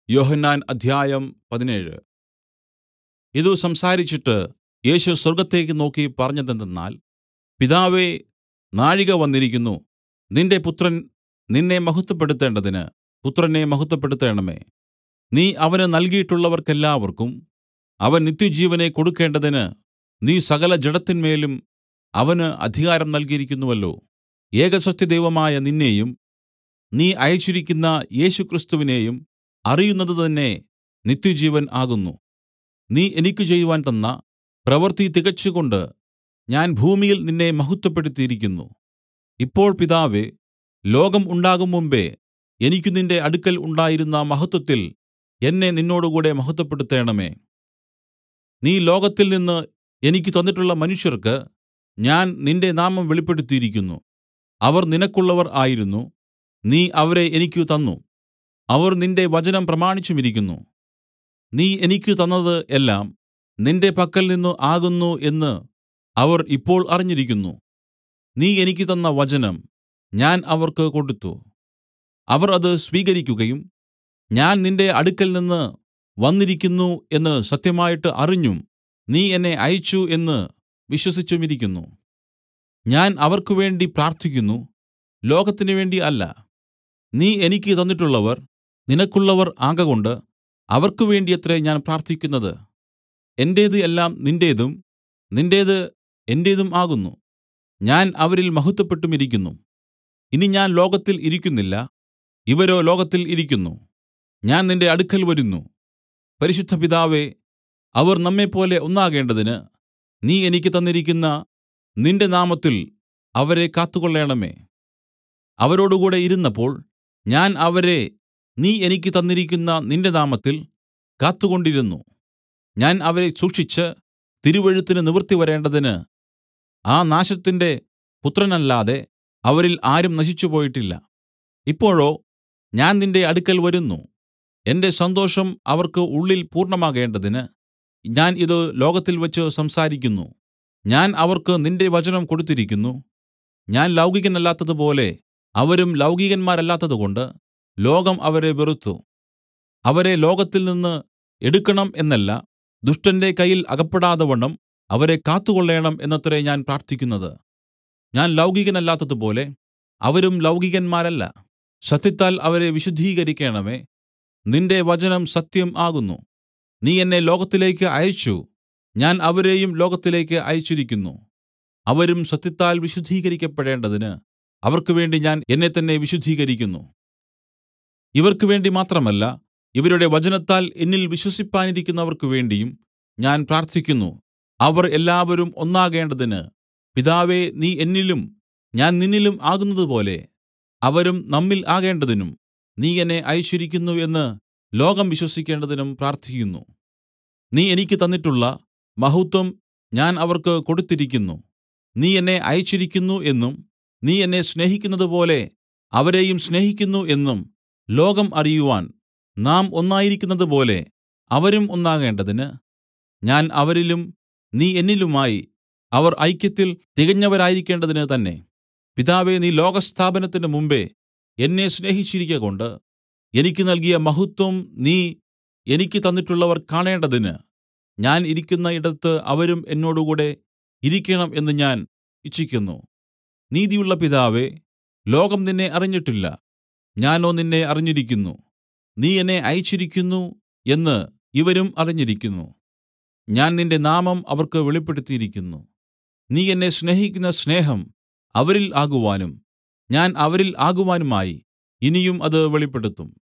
യോഹന്നാൻ അദ്ധ്യായം പതിനേഴ് ഇതു സംസാരിച്ചിട്ട് യേശു സ്വർഗ്ഗത്തേക്ക് നോക്കി പറഞ്ഞതെന്തെന്നാൽ പിതാവേ നാഴിക വന്നിരിക്കുന്നു നിന്റെ പുത്രൻ നിന്നെ മഹത്വപ്പെടുത്തേണ്ടതിന് പുത്രനെ മഹത്വപ്പെടുത്തേണമേ നീ അവന് നൽകിയിട്ടുള്ളവർക്കെല്ലാവർക്കും അവൻ നിത്യജീവനെ കൊടുക്കേണ്ടതിന് നീ സകല ജഡത്തിന്മേലും അവന് അധികാരം നൽകിയിരിക്കുന്നുവല്ലോ ഏകസത്യദൈവമായ നിന്നെയും നീ അയച്ചിരിക്കുന്ന യേശുക്രിസ്തുവിനെയും അറിയുന്നത് തന്നെ നിത്യജീവൻ ആകുന്നു നീ എനിക്ക് ചെയ്യുവാൻ തന്ന പ്രവൃത്തി തികച്ചുകൊണ്ട് ഞാൻ ഭൂമിയിൽ നിന്നെ മഹത്വപ്പെടുത്തിയിരിക്കുന്നു ഇപ്പോൾ പിതാവേ ലോകം ഉണ്ടാകുംമുമ്പെ എനിക്ക് നിന്റെ അടുക്കൽ ഉണ്ടായിരുന്ന മഹത്വത്തിൽ എന്നെ നിന്നോടുകൂടെ മഹത്വപ്പെടുത്തേണമേ നീ ലോകത്തിൽ നിന്ന് എനിക്ക് തന്നിട്ടുള്ള മനുഷ്യർക്ക് ഞാൻ നിന്റെ നാമം വെളിപ്പെടുത്തിയിരിക്കുന്നു അവർ നിനക്കുള്ളവർ ആയിരുന്നു നീ അവരെ എനിക്ക് തന്നു അവർ നിന്റെ വചനം പ്രമാണിച്ചുമിരിക്കുന്നു നീ എനിക്ക് തന്നത് എല്ലാം നിന്റെ പക്കൽനിന്ന് ആകുന്നു എന്ന് അവർ ഇപ്പോൾ അറിഞ്ഞിരിക്കുന്നു നീ എനിക്ക് തന്ന വചനം ഞാൻ അവർക്ക് കൊടുത്തു അവർ അത് സ്വീകരിക്കുകയും ഞാൻ നിന്റെ അടുക്കൽനിന്ന് വന്നിരിക്കുന്നു എന്ന് സത്യമായിട്ട് അറിഞ്ഞും നീ എന്നെ അയച്ചു എന്ന് വിശ്വസിച്ചുമിരിക്കുന്നു ഞാൻ അവർക്കുവേണ്ടി പ്രാർത്ഥിക്കുന്നു ലോകത്തിന് വേണ്ടി അല്ല നീ എനിക്ക് തന്നിട്ടുള്ളവർ നിനക്കുള്ളവർ ആകകൊണ്ട് അവർക്ക് വേണ്ടിയത്രേ ഞാൻ പ്രാർത്ഥിക്കുന്നത് എന്റേത് എല്ലാം നിന്റേതും നിന്റേത് എന്റേതും ആകുന്നു ഞാൻ അവരിൽ മഹത്വപ്പെട്ടുമിരിക്കുന്നു ഇനി ഞാൻ ലോകത്തിൽ ഇരിക്കുന്നില്ല ഇവരോ ലോകത്തിൽ ഇരിക്കുന്നു ഞാൻ നിന്റെ അടുക്കൽ വരുന്നു പരിശുദ്ധ പിതാവേ അവർ നമ്മെപ്പോലെ ഒന്നാകേണ്ടതിന് നീ എനിക്ക് തന്നിരിക്കുന്ന നിന്റെ നാമത്തിൽ അവരെ കാത്തുകൊള്ളേണമേ അവരോടുകൂടെ ഇരുന്നപ്പോൾ ഞാൻ അവരെ നീ എനിക്ക് തന്നിരിക്കുന്ന നിന്റെ നാമത്തിൽ കാത്തുകൊണ്ടിരുന്നു ഞാൻ അവരെ സൂക്ഷിച്ച് തിരുവെഴുത്തിന് നിവൃത്തി വരേണ്ടതിന് ആ നാശത്തിന്റെ പുത്രനല്ലാതെ അവരിൽ ആരും നശിച്ചുപോയിട്ടില്ല ഇപ്പോഴോ ഞാൻ നിന്റെ അടുക്കൽ വരുന്നു എന്റെ സന്തോഷം അവർക്ക് ഉള്ളിൽ പൂർണ്ണമാകേണ്ടതിന് ഞാൻ ഇത് ലോകത്തിൽ വെച്ച് സംസാരിക്കുന്നു ഞാൻ അവർക്ക് നിന്റെ വചനം കൊടുത്തിരിക്കുന്നു ഞാൻ ലൗകികനല്ലാത്തതുപോലെ അവരും ലൗകികന്മാരല്ലാത്തതുകൊണ്ട് ലോകം അവരെ വെറുത്തു അവരെ ലോകത്തിൽ നിന്ന് എടുക്കണം എന്നല്ല ദുഷ്ടന്റെ കയ്യിൽ അകപ്പെടാതവണ്ണം അവരെ കാത്തുകൊള്ളേണം എന്നത്രേ ഞാൻ പ്രാർത്ഥിക്കുന്നത് ഞാൻ ലൗകികനല്ലാത്തതുപോലെ അവരും ലൗകികന്മാരല്ല സത്യത്താൽ അവരെ വിശുദ്ധീകരിക്കണമേ നിന്റെ വചനം സത്യം ആകുന്നു നീ എന്നെ ലോകത്തിലേക്ക് അയച്ചു ഞാൻ അവരെയും ലോകത്തിലേക്ക് അയച്ചിരിക്കുന്നു അവരും സത്യത്താൽ വിശുദ്ധീകരിക്കപ്പെടേണ്ടതിന് അവർക്ക് വേണ്ടി ഞാൻ എന്നെത്തന്നെ വിശുദ്ധീകരിക്കുന്നു ഇവർക്ക് വേണ്ടി മാത്രമല്ല ഇവരുടെ വചനത്താൽ എന്നിൽ വിശ്വസിപ്പാനിരിക്കുന്നവർക്ക് വേണ്ടിയും ഞാൻ പ്രാർത്ഥിക്കുന്നു അവർ എല്ലാവരും ഒന്നാകേണ്ടതിന് പിതാവേ നീ എന്നിലും ഞാൻ നിന്നിലും ആകുന്നതുപോലെ അവരും നമ്മിൽ ആകേണ്ടതിനും നീ എന്നെ അയച്ചിരിക്കുന്നു എന്ന് ലോകം വിശ്വസിക്കേണ്ടതിനും പ്രാർത്ഥിക്കുന്നു നീ എനിക്ക് തന്നിട്ടുള്ള മഹത്വം ഞാൻ അവർക്ക് കൊടുത്തിരിക്കുന്നു നീ എന്നെ അയച്ചിരിക്കുന്നു എന്നും നീ എന്നെ സ്നേഹിക്കുന്നതുപോലെ അവരെയും സ്നേഹിക്കുന്നു എന്നും ലോകം അറിയുവാൻ നാം ഒന്നായിരിക്കുന്നതുപോലെ അവരും ഒന്നാകേണ്ടതിന് ഞാൻ അവരിലും നീ എന്നിലുമായി അവർ ഐക്യത്തിൽ തികഞ്ഞവരായിരിക്കേണ്ടതിന് തന്നെ പിതാവേ നീ ലോകസ്ഥാപനത്തിന് മുമ്പെ എന്നെ സ്നേഹിച്ചിരിക്കകൊണ്ട് എനിക്ക് നൽകിയ മഹത്വം നീ എനിക്ക് തന്നിട്ടുള്ളവർ കാണേണ്ടതിന് ഞാൻ ഇരിക്കുന്ന ഇടത്ത് അവരും എന്നോടുകൂടെ ഇരിക്കണം എന്ന് ഞാൻ ഇച്ഛിക്കുന്നു നീതിയുള്ള പിതാവേ ലോകം നിന്നെ അറിഞ്ഞിട്ടില്ല ഞാനോ നിന്നെ അറിഞ്ഞിരിക്കുന്നു നീ എന്നെ അയച്ചിരിക്കുന്നു എന്ന് ഇവരും അറിഞ്ഞിരിക്കുന്നു ഞാൻ നിന്റെ നാമം അവർക്ക് വെളിപ്പെടുത്തിയിരിക്കുന്നു നീ എന്നെ സ്നേഹിക്കുന്ന സ്നേഹം അവരിൽ ആകുവാനും ഞാൻ അവരിൽ ആകുവാനുമായി ഇനിയും അത് വെളിപ്പെടുത്തും